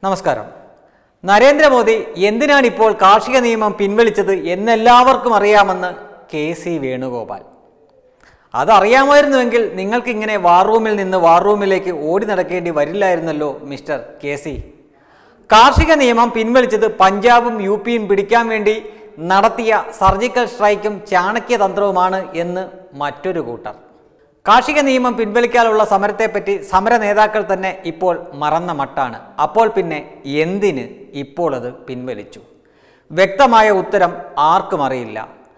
നമസ്കാരം നരേന്ദ്രമോദി എന്തിനാണ് ഇപ്പോൾ കാർഷിക നിയമം പിൻവലിച്ചത് എന്നെല്ലാവർക്കും അറിയാമെന്ന് കെ സി വേണുഗോപാൽ അതറിയാമായിരുന്നുവെങ്കിൽ നിങ്ങൾക്ക് ഇങ്ങനെ വാർ റൂമിൽ നിന്ന് വാർ റൂമിലേക്ക് ഓടി നടക്കേണ്ടി വരില്ലായിരുന്നല്ലോ മിസ്റ്റർ കെ സി കാർഷിക നിയമം പിൻവലിച്ചത് പഞ്ചാബും യു പിയും പിടിക്കാൻ വേണ്ടി നടത്തിയ സർജിക്കൽ സ്ട്രൈക്കും ചാണക്യതന്ത്രവുമാണ് എന്ന് മറ്റൊരു കൂട്ടർ കാർഷിക നിയമം പിൻവലിക്കാനുള്ള സമരത്തെപ്പറ്റി സമര നേതാക്കൾ തന്നെ ഇപ്പോൾ മറന്ന മട്ടാണ് അപ്പോൾ പിന്നെ എന്തിന് ഇപ്പോൾ അത് പിൻവലിച്ചു വ്യക്തമായ ഉത്തരം ആർക്കും അറിയില്ല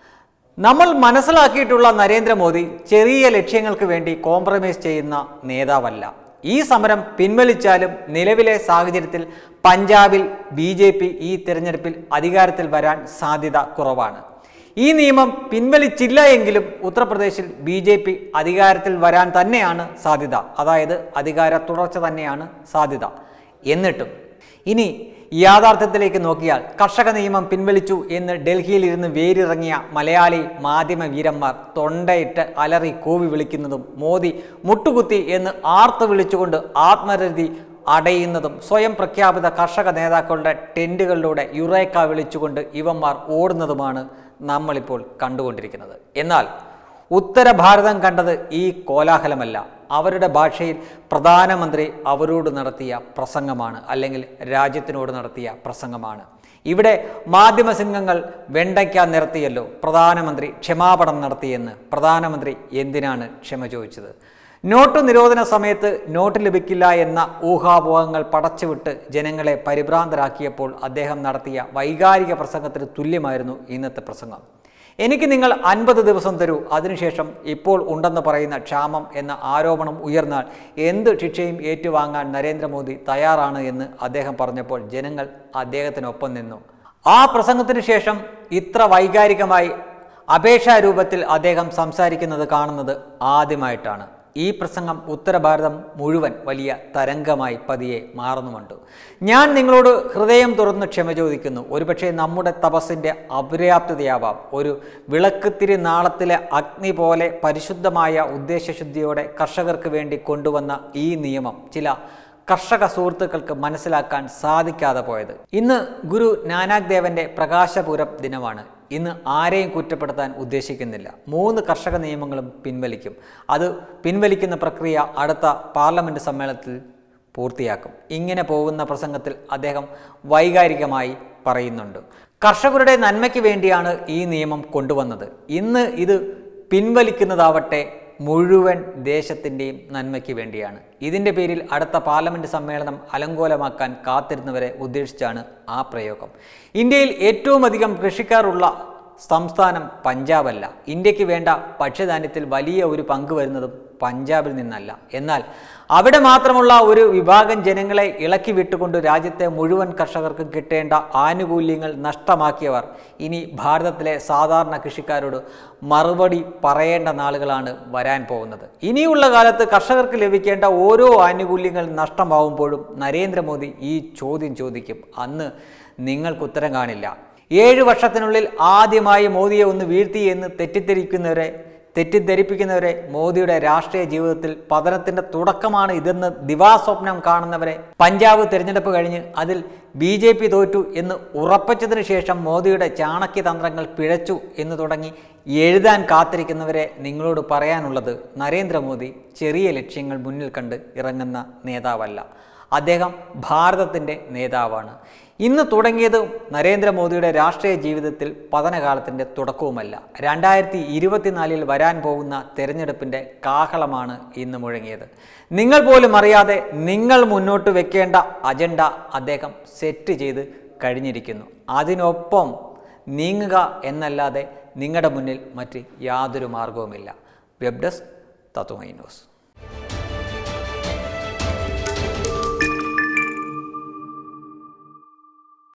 നമ്മൾ മനസ്സിലാക്കിയിട്ടുള്ള നരേന്ദ്രമോദി ചെറിയ ലക്ഷ്യങ്ങൾക്ക് വേണ്ടി കോംപ്രമൈസ് ചെയ്യുന്ന നേതാവല്ല ഈ സമരം പിൻവലിച്ചാലും നിലവിലെ സാഹചര്യത്തിൽ പഞ്ചാബിൽ ബി ജെ പി ഈ തിരഞ്ഞെടുപ്പിൽ അധികാരത്തിൽ വരാൻ സാധ്യത കുറവാണ് ഈ നിയമം പിൻവലിച്ചില്ല എങ്കിലും ഉത്തർപ്രദേശിൽ ബി ജെ പി അധികാരത്തിൽ വരാൻ തന്നെയാണ് സാധ്യത അതായത് അധികാര തുടർച്ച തന്നെയാണ് സാധ്യത എന്നിട്ടും ഇനി യാഥാർത്ഥ്യത്തിലേക്ക് നോക്കിയാൽ കർഷക നിയമം പിൻവലിച്ചു എന്ന് ഡൽഹിയിൽ ഇരുന്ന് വേരിറങ്ങിയ മലയാളി മാധ്യമ വീരന്മാർ തൊണ്ടയിട്ട് അലറി കൂവി വിളിക്കുന്നതും മോദി മുട്ടുകുത്തി എന്ന് ആർത്ത് വിളിച്ചുകൊണ്ട് ആത്മരതി അടയുന്നതും സ്വയം പ്രഖ്യാപിത കർഷക നേതാക്കളുടെ ടെൻറ്റുകളിലൂടെ യുറേക്ക വിളിച്ചുകൊണ്ട് ഇവന്മാർ ഓടുന്നതുമാണ് നമ്മളിപ്പോൾ കണ്ടുകൊണ്ടിരിക്കുന്നത് എന്നാൽ ഉത്തര ഭാരതം കണ്ടത് ഈ കോലാഹലമല്ല അവരുടെ ഭാഷയിൽ പ്രധാനമന്ത്രി അവരോട് നടത്തിയ പ്രസംഗമാണ് അല്ലെങ്കിൽ രാജ്യത്തിനോട് നടത്തിയ പ്രസംഗമാണ് ഇവിടെ മാധ്യമസിംഹങ്ങൾ വെണ്ടയ്ക്ക നിരത്തിയല്ലോ പ്രധാനമന്ത്രി ക്ഷമാപണം നടത്തിയെന്ന് പ്രധാനമന്ത്രി എന്തിനാണ് ക്ഷമ ചോദിച്ചത് നോട്ട് നിരോധന സമയത്ത് നോട്ട് ലഭിക്കില്ല എന്ന ഊഹാപോഹങ്ങൾ പടച്ചുവിട്ട് ജനങ്ങളെ പരിഭ്രാന്തരാക്കിയപ്പോൾ അദ്ദേഹം നടത്തിയ വൈകാരിക പ്രസംഗത്തിന് തുല്യമായിരുന്നു ഇന്നത്തെ പ്രസംഗം എനിക്ക് നിങ്ങൾ അൻപത് ദിവസം തരൂ അതിനുശേഷം ഇപ്പോൾ ഉണ്ടെന്ന് പറയുന്ന ക്ഷാമം എന്ന ആരോപണം ഉയർന്നാൽ എന്ത് ശിക്ഷയും ഏറ്റുവാങ്ങാൻ നരേന്ദ്രമോദി തയ്യാറാണ് എന്ന് അദ്ദേഹം പറഞ്ഞപ്പോൾ ജനങ്ങൾ അദ്ദേഹത്തിനൊപ്പം നിന്നു ആ പ്രസംഗത്തിന് ശേഷം ഇത്ര വൈകാരികമായി അപേക്ഷാ രൂപത്തിൽ അദ്ദേഹം സംസാരിക്കുന്നത് കാണുന്നത് ആദ്യമായിട്ടാണ് ഈ പ്രസംഗം ഉത്തരഭാരതം മുഴുവൻ വലിയ തരംഗമായി പതിയെ മാറുന്നുമുണ്ട് ഞാൻ നിങ്ങളോട് ഹൃദയം തുറന്ന് ക്ഷമ ചോദിക്കുന്നു ഒരുപക്ഷെ നമ്മുടെ തപസ്സിൻ്റെ അപര്യാപ്തതയാവാം ഒരു വിളക്കുത്തിരി നാളത്തിലെ അഗ്നി പോലെ പരിശുദ്ധമായ ഉദ്ദേശശുദ്ധിയോടെ കർഷകർക്ക് വേണ്ടി കൊണ്ടുവന്ന ഈ നിയമം ചില കർഷക സുഹൃത്തുക്കൾക്ക് മനസ്സിലാക്കാൻ സാധിക്കാതെ പോയത് ഇന്ന് ഗുരു നാനാക് ദേവന്റെ പ്രകാശപൂരം ദിനമാണ് ഇന്ന് ആരെയും കുറ്റപ്പെടുത്താൻ ഉദ്ദേശിക്കുന്നില്ല മൂന്ന് കർഷക നിയമങ്ങളും പിൻവലിക്കും അത് പിൻവലിക്കുന്ന പ്രക്രിയ അടുത്ത പാർലമെന്റ് സമ്മേളനത്തിൽ പൂർത്തിയാക്കും ഇങ്ങനെ പോകുന്ന പ്രസംഗത്തിൽ അദ്ദേഹം വൈകാരികമായി പറയുന്നുണ്ട് കർഷകരുടെ നന്മയ്ക്ക് വേണ്ടിയാണ് ഈ നിയമം കൊണ്ടുവന്നത് ഇന്ന് ഇത് പിൻവലിക്കുന്നതാവട്ടെ മുഴുവൻ ദേശത്തിൻ്റെയും നന്മയ്ക്ക് വേണ്ടിയാണ് ഇതിൻ്റെ പേരിൽ അടുത്ത പാർലമെൻറ്റ് സമ്മേളനം അലങ്കോലമാക്കാൻ കാത്തിരുന്നവരെ ഉദ്ദേശിച്ചാണ് ആ പ്രയോഗം ഇന്ത്യയിൽ ഏറ്റവും അധികം കൃഷിക്കാരുള്ള സംസ്ഥാനം പഞ്ചാബല്ല ഇന്ത്യക്ക് വേണ്ട ഭക്ഷ്യധാന്യത്തിൽ വലിയ ഒരു പങ്ക് വരുന്നതും പഞ്ചാബിൽ നിന്നല്ല എന്നാൽ അവിടെ മാത്രമുള്ള ഒരു വിഭാഗം ജനങ്ങളെ ഇളക്കി വിട്ടുകൊണ്ട് രാജ്യത്തെ മുഴുവൻ കർഷകർക്കും കിട്ടേണ്ട ആനുകൂല്യങ്ങൾ നഷ്ടമാക്കിയവർ ഇനി ഭാരതത്തിലെ സാധാരണ കൃഷിക്കാരോട് മറുപടി പറയേണ്ട നാളുകളാണ് വരാൻ പോകുന്നത് ഇനിയുള്ള കാലത്ത് കർഷകർക്ക് ലഭിക്കേണ്ട ഓരോ ആനുകൂല്യങ്ങൾ നഷ്ടമാവുമ്പോഴും നരേന്ദ്രമോദി ഈ ചോദ്യം ചോദിക്കും അന്ന് നിങ്ങൾക്ക് ഉത്തരം കാണില്ല ഏഴ് വർഷത്തിനുള്ളിൽ ആദ്യമായി മോദിയെ ഒന്ന് വീഴ്ത്തി എന്ന് തെറ്റിദ്ധരിക്കുന്നവരെ തെറ്റിദ്ധരിപ്പിക്കുന്നവരെ മോദിയുടെ രാഷ്ട്രീയ ജീവിതത്തിൽ പതനത്തിന്റെ തുടക്കമാണ് ഇതെന്ന് ദിവാസ്വപ്നം കാണുന്നവരെ പഞ്ചാബ് തിരഞ്ഞെടുപ്പ് കഴിഞ്ഞ് അതിൽ ബി ജെ പി തോറ്റു എന്ന് ഉറപ്പിച്ചതിന് ശേഷം മോദിയുടെ ചാണക്യതന്ത്രങ്ങൾ പിഴച്ചു എന്ന് തുടങ്ങി എഴുതാൻ കാത്തിരിക്കുന്നവരെ നിങ്ങളോട് പറയാനുള്ളത് നരേന്ദ്രമോദി ചെറിയ ലക്ഷ്യങ്ങൾ മുന്നിൽ കണ്ട് ഇറങ്ങുന്ന നേതാവല്ല അദ്ദേഹം ഭാരതത്തിൻ്റെ നേതാവാണ് ഇന്ന് തുടങ്ങിയത് നരേന്ദ്രമോദിയുടെ രാഷ്ട്രീയ ജീവിതത്തിൽ പതനകാലത്തിൻ്റെ തുടക്കവുമല്ല രണ്ടായിരത്തി ഇരുപത്തിനാലിൽ വരാൻ പോകുന്ന തെരഞ്ഞെടുപ്പിൻ്റെ കാഹളമാണ് ഇന്ന് മുഴങ്ങിയത് നിങ്ങൾ പോലും അറിയാതെ നിങ്ങൾ മുന്നോട്ട് വെക്കേണ്ട അജണ്ട അദ്ദേഹം സെറ്റ് ചെയ്ത് കഴിഞ്ഞിരിക്കുന്നു അതിനൊപ്പം നീങ്ങുക എന്നല്ലാതെ നിങ്ങളുടെ മുന്നിൽ മറ്റ് യാതൊരു മാർഗവുമില്ല വെബ് ഡെസ്ക് തത്വമൈ ന്യൂസ്